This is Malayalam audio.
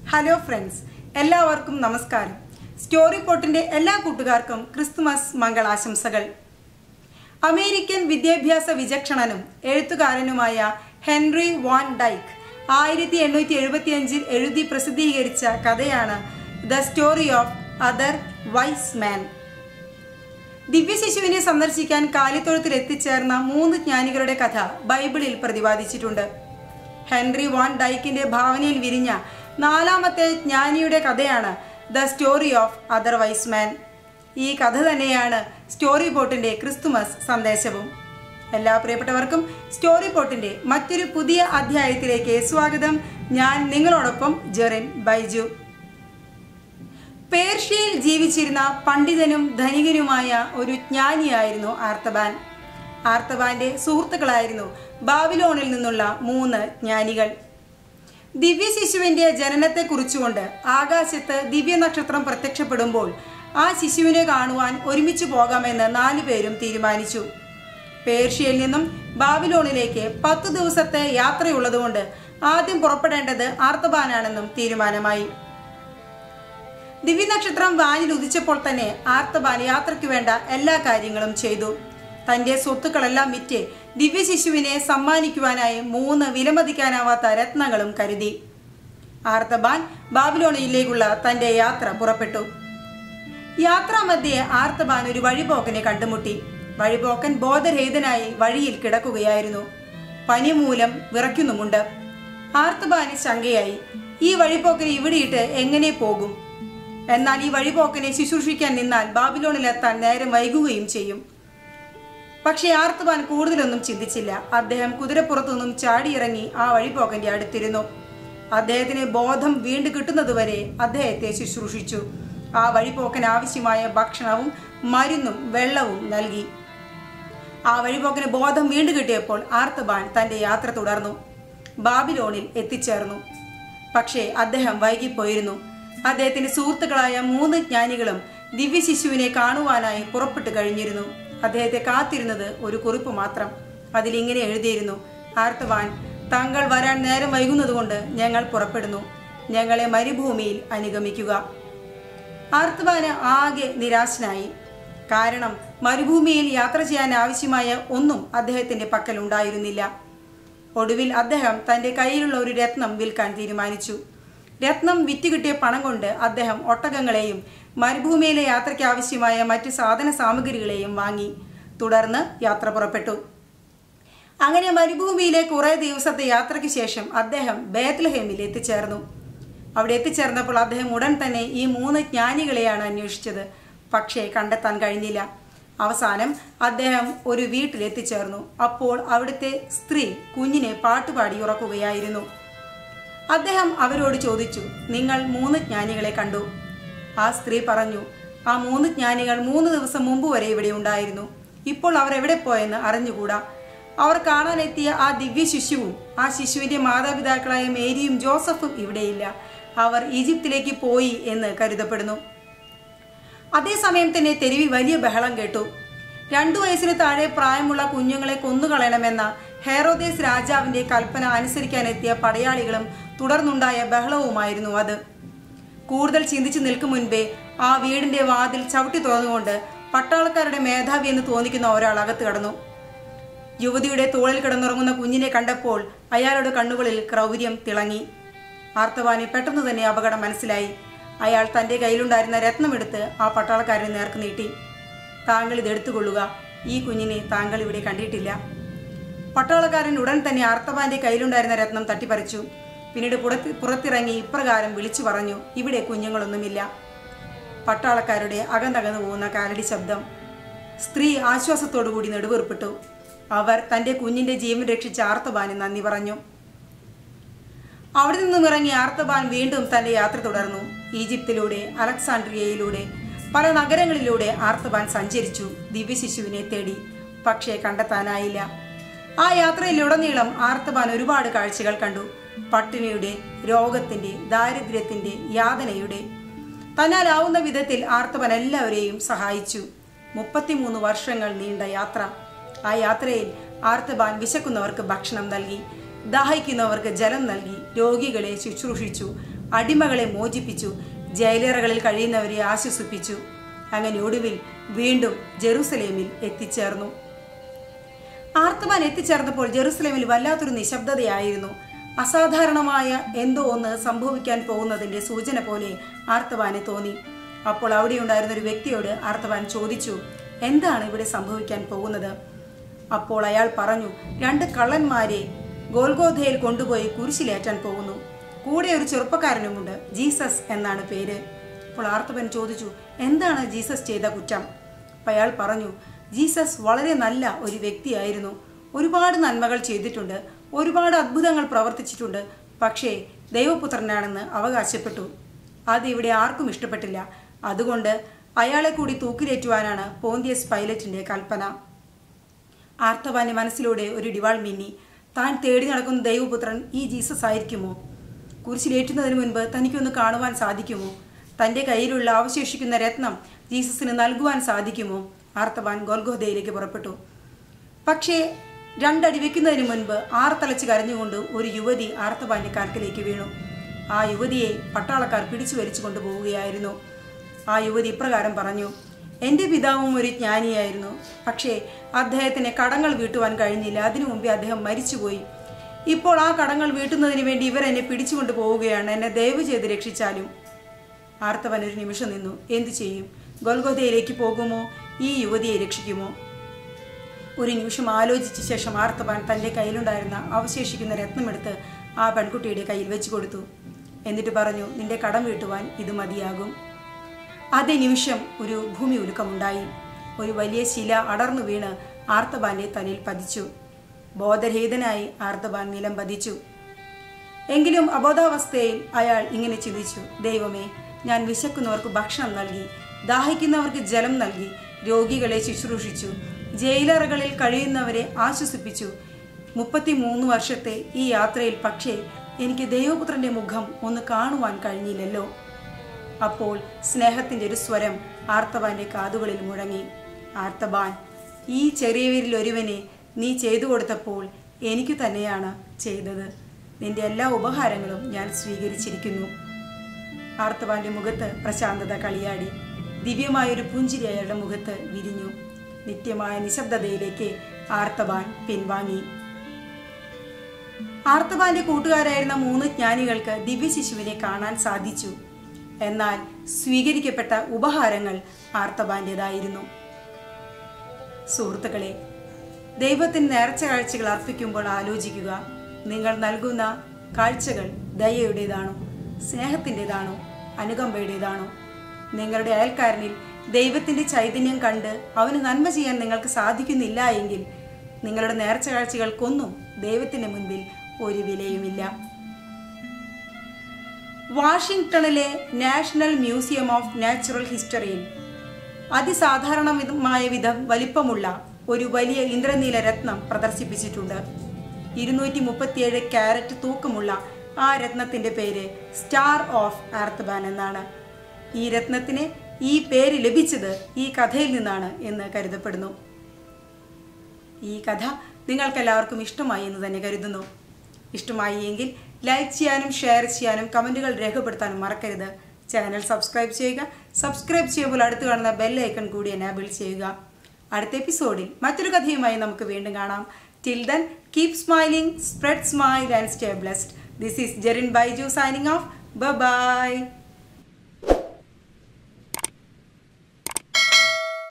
ഹലോ ഫ്രണ്ട്സ് എല്ലാവർക്കും നമസ്കാരം സ്റ്റോറി പോട്ടിന്റെ എല്ലാ കൂട്ടുകാർക്കും ക്രിസ്തുമസ് മംഗളാശംസകൾ അമേരിക്കൻ വിദ്യാഭ്യാസ വിചക്ഷണനും എഴുത്തുകാരനുമായ ഹെൻറി വാൻ ഡൈക്ക് ആയിരത്തി എണ്ണൂറ്റി എഴുപത്തിയഞ്ചിൽ എഴുതി പ്രസിദ്ധീകരിച്ച കഥയാണ് the story of other wise man ദിവ്യശിശുവിനെ സന്ദർശിക്കാൻ കാലിത്തൊഴുത്തിൽ എത്തിച്ചേർന്ന മൂന്ന് ജ്ഞാനികളുടെ കഥ ബൈബിളിൽ പ്രതിപാദിച്ചിട്ടുണ്ട് ഹെൻറി വാൻ ഡൈക്കിന്റെ ഭാവനയിൽ വിരിഞ്ഞ നാലാമത്തെ ജ്ഞാനിയുടെ കഥയാണ് the story of other wise man ഈ കഥ തന്നെയാണ് സ്റ്റോറി ബോട്ടിന്റെ ക്രിസ്തുമസ് സന്ദേശവും എല്ലാ പ്രിയപ്പെട്ടവർക്കും സ്റ്റോറി ബോട്ടിന്റെ മറ്റൊരു പുതിയ അധ്യായത്തിലേക്ക് സ്വാഗതം ഞാൻ നിങ്ങളോടൊപ്പം ജെറിൻ ബൈജു പേർഷ്യയിൽ ജീവിച്ചിരുന്ന പണ്ഡിതനും ധനികനുമായ ഒരു ജ്ഞാനിയായിരുന്നു ആർത്തബാൻ ആർത്തബാന്റെ സുഹൃത്തുക്കളായിരുന്നു ബാബിലോണിൽ നിന്നുള്ള മൂന്ന് ജ്ഞാനികൾ ദിവ്യശിശുവിന്റെ ജനനത്തെ കുറിച്ചുകൊണ്ട് ആകാശത്ത് ദിവ്യനക്ഷത്രം പ്രത്യക്ഷപ്പെടുമ്പോൾ ആ ശിശുവിനെ കാണുവാൻ ഒരുമിച്ച് പോകാമെന്ന് നാലുപേരും തീരുമാനിച്ചു പേർഷ്യയിൽ നിന്നും ബാബിലോണിലേക്ക് പത്തു ദിവസത്തെ യാത്രയുള്ളതുകൊണ്ട് ആദ്യം പുറപ്പെടേണ്ടത് ആർത്തബാനാണെന്നും തീരുമാനമായി ദിവ്യനക്ഷത്രം വാനിൽ ഉദിച്ചപ്പോൾ തന്നെ ആർത്തബാൻ യാത്രയ്ക്ക് വേണ്ട എല്ലാ കാര്യങ്ങളും ചെയ്തു തന്റെ സ്വത്തുക്കളെല്ലാം വിറ്റ് ദിവ്യശിശുവിനെ സമ്മാനിക്കുവാനായി മൂന്ന് വിലമതിക്കാനാവാത്ത രത്നങ്ങളും കരുതി ആർത്തബാൻ ബാബിലോണിയിലേക്കുള്ള തന്റെ യാത്ര പുറപ്പെട്ടു യാത്രാമധ്യേ ആർത്തബാൻ ഒരു വഴിപോക്കനെ കണ്ടുമുട്ടി വഴിപോക്കൻ ബോധരഹിതനായി വഴിയിൽ കിടക്കുകയായിരുന്നു പനി മൂലം വിറയ്ക്കുന്നുമുണ്ട് ആർത്തബാന് ശങ്കയായി ഈ വഴിപോക്കനെ ഇവിടെയിട്ട് എങ്ങനെ പോകും എന്നാൽ ഈ വഴിപോക്കനെ ശുശ്രൂഷിക്കാൻ നിന്നാൽ ബാബിലോണിലെത്താൻ നേരം വൈകുകയും ചെയ്യും പക്ഷേ ആർത്തുവാൻ കൂടുതലൊന്നും ചിന്തിച്ചില്ല അദ്ദേഹം കുതിരപ്പുറത്തു നിന്നും ചാടിയിറങ്ങി ആ വഴിപോക്കന്റെ അടുത്തിരുന്നു അദ്ദേഹത്തിന് ബോധം വീണ്ടും കിട്ടുന്നതുവരെ അദ്ദേഹത്തെ ശുശ്രൂഷിച്ചു ആ വഴിപോക്കന് ആവശ്യമായ ഭക്ഷണവും മരുന്നും വെള്ളവും നൽകി ആ വഴിപോക്കന് ബോധം വീണ്ടും കിട്ടിയപ്പോൾ ആർത്തബാൻ തന്റെ യാത്ര തുടർന്നു ബാബിലോണിൽ എത്തിച്ചേർന്നു പക്ഷേ അദ്ദേഹം വൈകിപ്പോയിരുന്നു അദ്ദേഹത്തിന്റെ സുഹൃത്തുക്കളായ മൂന്ന് ജ്ഞാനികളും ദിവ്യശിശുവിനെ കാണുവാനായി പുറപ്പെട്ടു കഴിഞ്ഞിരുന്നു അദ്ദേഹത്തെ കാത്തിരുന്നത് ഒരു കുറിപ്പ് മാത്രം അതിലിങ്ങനെ എഴുതിയിരുന്നു ആർത്തവാൻ താങ്കൾ വരാൻ നേരം വൈകുന്നതുകൊണ്ട് ഞങ്ങൾ പുറപ്പെടുന്നു ഞങ്ങളെ മരുഭൂമിയിൽ അനുഗമിക്കുക ആർത്തവാന് ആകെ നിരാശനായി കാരണം മരുഭൂമിയിൽ യാത്ര ചെയ്യാൻ ആവശ്യമായ ഒന്നും അദ്ദേഹത്തിന്റെ പക്കൽ ഉണ്ടായിരുന്നില്ല ഒടുവിൽ അദ്ദേഹം തന്റെ കയ്യിലുള്ള ഒരു രത്നം വിൽക്കാൻ തീരുമാനിച്ചു രത്നം വിറ്റുകിട്ടിയ പണം കൊണ്ട് അദ്ദേഹം ഒട്ടകങ്ങളെയും മരുഭൂമിയിലെ യാത്രയ്ക്ക് ആവശ്യമായ മറ്റ് സാധന സാമഗ്രികളെയും വാങ്ങി തുടർന്ന് യാത്ര പുറപ്പെട്ടു അങ്ങനെ മരുഭൂമിയിലെ കുറേ ദിവസത്തെ യാത്രയ്ക്ക് ശേഷം അദ്ദേഹം ബേത്ലഹേമിൽ എത്തിച്ചേർന്നു അവിടെ എത്തിച്ചേർന്നപ്പോൾ അദ്ദേഹം ഉടൻ തന്നെ ഈ മൂന്ന് ജ്ഞാനികളെയാണ് അന്വേഷിച്ചത് പക്ഷേ കണ്ടെത്താൻ കഴിഞ്ഞില്ല അവസാനം അദ്ദേഹം ഒരു വീട്ടിൽ എത്തിച്ചേർന്നു അപ്പോൾ അവിടുത്തെ സ്ത്രീ കുഞ്ഞിനെ പാട്ടുപാടി ഉറക്കുകയായിരുന്നു അദ്ദേഹം അവരോട് ചോദിച്ചു നിങ്ങൾ മൂന്ന് ജ്ഞാനികളെ കണ്ടു ആ സ്ത്രീ പറഞ്ഞു ആ മൂന്ന് ജ്ഞാനികൾ മൂന്ന് ദിവസം മുമ്പ് വരെ ഇവിടെ ഉണ്ടായിരുന്നു ഇപ്പോൾ അവർ എവിടെ പോയെന്ന് അറിഞ്ഞുകൂടാ അവർ കാണാനെത്തിയ ആ ദിവ്യ ശിശുവും ആ ശിശുവിന്റെ മാതാപിതാക്കളായ മേരിയും ജോസഫും ഇവിടെയില്ല അവർ ഈജിപ്തിലേക്ക് പോയി എന്ന് കരുതപ്പെടുന്നു അതേസമയം തന്നെ തെരുവിൽ വലിയ ബഹളം കേട്ടു രണ്ടു വയസ്സിന് താഴെ പ്രായമുള്ള കുഞ്ഞുങ്ങളെ കൊന്നുകളയണമെന്ന ഹെറോദേസ് രാജാവിന്റെ കൽപ്പന അനുസരിക്കാനെത്തിയ പടയാളികളും തുടർന്നുണ്ടായ ബഹളവുമായിരുന്നു അത് കൂടുതൽ ചിന്തിച്ചു നിൽക്കും മുൻപേ ആ വീടിന്റെ വാതിൽ ചവിട്ടി തുറന്നുകൊണ്ട് പട്ടാളക്കാരുടെ മേധാവി എന്ന് തോന്നിക്കുന്ന ഒരാൾ അകത്ത് കടന്നു യുവതിയുടെ തോളിൽ കിടന്നുറങ്ങുന്ന കുഞ്ഞിനെ കണ്ടപ്പോൾ അയാളുടെ കണ്ണുകളിൽ ക്രൗര്യം തിളങ്ങി ആർത്തവാന് പെട്ടെന്ന് തന്നെ അപകടം മനസ്സിലായി അയാൾ തന്റെ കയ്യിലുണ്ടായിരുന്ന രത്നമെടുത്ത് ആ പട്ടാളക്കാരന് നേർക്ക് നീട്ടി താങ്കൾ ഇത് എടുത്തുകൊള്ളുക ഈ കുഞ്ഞിനെ താങ്കൾ ഇവിടെ കണ്ടിട്ടില്ല പട്ടാളക്കാരൻ ഉടൻ തന്നെ ആർത്തവാന്റെ കയ്യിലുണ്ടായിരുന്ന രത്നം തട്ടിപ്പറിച്ചു പിന്നീട് പുറത്ത് പുറത്തിറങ്ങി ഇപ്രകാരം വിളിച്ചു പറഞ്ഞു ഇവിടെ കുഞ്ഞുങ്ങളൊന്നുമില്ല പട്ടാളക്കാരുടെ അകന്നകന്നു പോകുന്ന കാലടി ശബ്ദം സ്ത്രീ ആശ്വാസത്തോടുകൂടി നെടുവീർപ്പിട്ടു അവർ തന്റെ കുഞ്ഞിന്റെ ജീവൻ രക്ഷിച്ച ആർത്തബാന് നന്ദി പറഞ്ഞു അവിടെ നിന്നും ഇറങ്ങി ആർത്തബാൻ വീണ്ടും തന്റെ യാത്ര തുടർന്നു ഈജിപ്തിലൂടെ അലക്സാണ്ട്രിയയിലൂടെ പല നഗരങ്ങളിലൂടെ ആർത്തബാൻ സഞ്ചരിച്ചു ദിവ്യശിശുവിനെ തേടി പക്ഷേ കണ്ടെത്താനായില്ല ആ യാത്രയിലുടനീളം ആർത്തബാൻ ഒരുപാട് കാഴ്ചകൾ കണ്ടു പട്ടിണിയുടെ രോഗത്തിന്റെ ദാരിദ്ര്യത്തിന്റെ യാതനയുടെ തന്നാലാവുന്ന വിധത്തിൽ ആർത്തവൻ എല്ലാവരെയും സഹായിച്ചു മുപ്പത്തിമൂന്ന് വർഷങ്ങൾ നീണ്ട യാത്ര ആ യാത്രയിൽ ആർത്തബാൻ വിശക്കുന്നവർക്ക് ഭക്ഷണം നൽകി ദാഹിക്കുന്നവർക്ക് ജലം നൽകി രോഗികളെ ശുശ്രൂഷിച്ചു അടിമകളെ മോചിപ്പിച്ചു ജയിലറകളിൽ കഴിയുന്നവരെ ആശ്വസിപ്പിച്ചു അങ്ങനെ ഒടുവിൽ വീണ്ടും ജെറുസലേമിൽ എത്തിച്ചേർന്നു ആർത്തമാൻ എത്തിച്ചേർന്നപ്പോൾ ജെറുസലേമിൽ വല്ലാത്തൊരു നിശബ്ദതയായിരുന്നു അസാധാരണമായ എന്തോ ഒന്ന് സംഭവിക്കാൻ പോകുന്നതിന്റെ സൂചന പോലെ ആർത്തവാന് തോന്നി അപ്പോൾ അവിടെ ഉണ്ടായിരുന്ന ഒരു വ്യക്തിയോട് ആർത്തവാൻ ചോദിച്ചു എന്താണ് ഇവിടെ സംഭവിക്കാൻ പോകുന്നത് അപ്പോൾ അയാൾ പറഞ്ഞു രണ്ട് കള്ളന്മാരെ ഗോൽഗോധയിൽ കൊണ്ടുപോയി കുരിശിലേറ്റാൻ പോകുന്നു കൂടെ ഒരു ചെറുപ്പക്കാരനുമുണ്ട് ജീസസ് എന്നാണ് പേര് അപ്പോൾ ആർത്തവൻ ചോദിച്ചു എന്താണ് ജീസസ് ചെയ്ത കുറ്റം അപ്പോൾ അയാൾ പറഞ്ഞു ജീസസ് വളരെ നല്ല ഒരു വ്യക്തിയായിരുന്നു ഒരുപാട് നന്മകൾ ചെയ്തിട്ടുണ്ട് ഒരുപാട് അത്ഭുതങ്ങൾ പ്രവർത്തിച്ചിട്ടുണ്ട് പക്ഷേ ദൈവപുത്രനാണെന്ന് അവകാശപ്പെട്ടു അത് ഇവിടെ ആർക്കും ഇഷ്ടപ്പെട്ടില്ല അതുകൊണ്ട് അയാളെ കൂടി തൂക്കിലേറ്റുവാനാണ് പോന്തിയസ് പൈലറ്റിന്റെ കൽപ്പന ആർത്തവാന്റെ മനസ്സിലൂടെ ഒരു ഡിവാൾ മിന്നി താൻ തേടി നടക്കുന്ന ദൈവപുത്രൻ ഈ ജീസസ് ആയിരിക്കുമോ കുരിശിലേറ്റുന്നതിന് മുൻപ് തനിക്കൊന്ന് കാണുവാൻ സാധിക്കുമോ തന്റെ കയ്യിലുള്ള അവശേഷിക്കുന്ന രത്നം ജീസസിന് നൽകുവാൻ സാധിക്കുമോ ആർത്തവാൻ ഗോൽഗോദയിലേക്ക് പുറപ്പെട്ടു പക്ഷേ രണ്ടടി വെക്കുന്നതിന് മുൻപ് ആർത്തലച്ച് കരഞ്ഞുകൊണ്ട് ഒരു യുവതി ആർത്തവാന്റെ കാൽക്കിലേക്ക് വീണു ആ യുവതിയെ പട്ടാളക്കാർ പിടിച്ചു വലിച്ചു കൊണ്ടുപോവുകയായിരുന്നു ആ യുവതി ഇപ്രകാരം പറഞ്ഞു എൻ്റെ പിതാവും ഒരു ജ്ഞാനിയായിരുന്നു പക്ഷേ അദ്ദേഹത്തിന് കടങ്ങൾ വീട്ടുവാൻ കഴിഞ്ഞില്ല അതിനു മുമ്പേ അദ്ദേഹം മരിച്ചുപോയി ഇപ്പോൾ ആ കടങ്ങൾ വീട്ടുന്നതിന് വേണ്ടി ഇവർ എന്നെ പിടിച്ചുകൊണ്ട് പോവുകയാണ് എന്നെ ദയവ് ചെയ്ത് രക്ഷിച്ചാലും ആർത്തവൻ ഒരു നിമിഷം നിന്നു എന്തു ചെയ്യും ഗൊൽഗോദയിലേക്ക് പോകുമോ ഈ യുവതിയെ രക്ഷിക്കുമോ ഒരു നിമിഷം ആലോചിച്ച ശേഷം ആർത്തവാൻ തൻ്റെ കയ്യിലുണ്ടായിരുന്ന അവശേഷിക്കുന്ന രത്നമെടുത്ത് ആ പെൺകുട്ടിയുടെ കയ്യിൽ വെച്ചു കൊടുത്തു എന്നിട്ട് പറഞ്ഞു നിന്റെ കടം വീട്ടുവാൻ ഇത് മതിയാകും അതേ നിമിഷം ഒരു ഭൂമി ഉലുക്കമുണ്ടായി ഒരു വലിയ ശില അടർന്നു വീണ് ആർത്തബാന്റെ തലയിൽ പതിച്ചു ബോധരഹിതനായി ആർത്തബാൻ നിലം പതിച്ചു എങ്കിലും അബോധാവസ്ഥയിൽ അയാൾ ഇങ്ങനെ ചിന്തിച്ചു ദൈവമേ ഞാൻ വിശക്കുന്നവർക്ക് ഭക്ഷണം നൽകി ദാഹിക്കുന്നവർക്ക് ജലം നൽകി രോഗികളെ ശുശ്രൂഷിച്ചു ജയിലറകളിൽ കഴിയുന്നവരെ ആശ്വസിപ്പിച്ചു മുപ്പത്തിമൂന്ന് വർഷത്തെ ഈ യാത്രയിൽ പക്ഷേ എനിക്ക് ദൈവപുത്രന്റെ മുഖം ഒന്ന് കാണുവാൻ കഴിഞ്ഞില്ലല്ലോ അപ്പോൾ സ്നേഹത്തിന്റെ ഒരു സ്വരം ആർത്തബാന്റെ കാതുകളിൽ മുഴങ്ങി ആർത്തബാൻ ഈ ചെറിയവരിൽ ഒരുവനെ നീ ചെയ്തു കൊടുത്തപ്പോൾ എനിക്ക് തന്നെയാണ് ചെയ്തത് നിന്റെ എല്ലാ ഉപഹാരങ്ങളും ഞാൻ സ്വീകരിച്ചിരിക്കുന്നു ആർത്തവാന്റെ മുഖത്ത് പ്രശാന്തത കളിയാടി ദിവ്യമായൊരു പുഞ്ചിരി അയാളുടെ മുഖത്ത് വിരിഞ്ഞു നിത്യമായ നിശബ്ദതയിലേക്ക് ആർത്തവാൻ പിൻവാങ്ങി ആർത്തവാന്റെ കൂട്ടുകാരായിരുന്ന മൂന്ന് ജ്ഞാനികൾക്ക് ദിവ്യശിശുവിനെ കാണാൻ സാധിച്ചു എന്നാൽ സ്വീകരിക്കപ്പെട്ട ഉപഹാരങ്ങൾ ആർത്തവാന്റേതായിരുന്നു സുഹൃത്തുക്കളെ ദൈവത്തിന് നേർച്ച കാഴ്ചകൾ അർപ്പിക്കുമ്പോൾ ആലോചിക്കുക നിങ്ങൾ നൽകുന്ന കാഴ്ചകൾ ദയയുടേതാണോ സ്നേഹത്തിൻ്റെതാണോ അനുകമ്പയുടേതാണോ നിങ്ങളുടെ അയൽക്കാരനിൽ ദൈവത്തിന്റെ ചൈതന്യം കണ്ട് അവന് നന്മ ചെയ്യാൻ നിങ്ങൾക്ക് സാധിക്കുന്നില്ല എങ്കിൽ നിങ്ങളുടെ നേർച്ച കാഴ്ചകൾക്കൊന്നും ദൈവത്തിന്റെ മുൻപിൽ ഒരു വിലയുമില്ല വാഷിംഗ്ടണിലെ നാഷണൽ മ്യൂസിയം ഓഫ് നാച്ചുറൽ ഹിസ്റ്ററിയിൽ അതിസാധാരണമായ വിധം വലിപ്പമുള്ള ഒരു വലിയ ഇന്ദ്രനീല രത്നം പ്രദർശിപ്പിച്ചിട്ടുണ്ട് ഇരുന്നൂറ്റി മുപ്പത്തിയേഴ് ക്യാരറ്റ് തൂക്കമുള്ള ആ രത്നത്തിന്റെ പേര് സ്റ്റാർ ഓഫ് ആർത്തബാൻ എന്നാണ് ഈ രത്നത്തിന് ഈ പേര് ലഭിച്ചത് ഈ കഥയിൽ നിന്നാണ് എന്ന് കരുതപ്പെടുന്നു ഈ കഥ നിങ്ങൾക്കെല്ലാവർക്കും ഇഷ്ടമായി എന്ന് തന്നെ കരുതുന്നു ഇഷ്ടമായി എങ്കിൽ ലൈക്ക് ചെയ്യാനും ഷെയർ ചെയ്യാനും കമൻറ്റുകൾ രേഖപ്പെടുത്താനും മറക്കരുത് ചാനൽ സബ്സ്ക്രൈബ് ചെയ്യുക സബ്സ്ക്രൈബ് ചെയ്യുമ്പോൾ അടുത്ത് കാണുന്ന ബെൽ ഐക്കൺ കൂടി എനാബിൾ ചെയ്യുക അടുത്ത എപ്പിസോഡിൽ മറ്റൊരു കഥയുമായി നമുക്ക് വീണ്ടും കാണാം till then keep smiling spread smile and stay blessed this is Jerin Baiju signing off by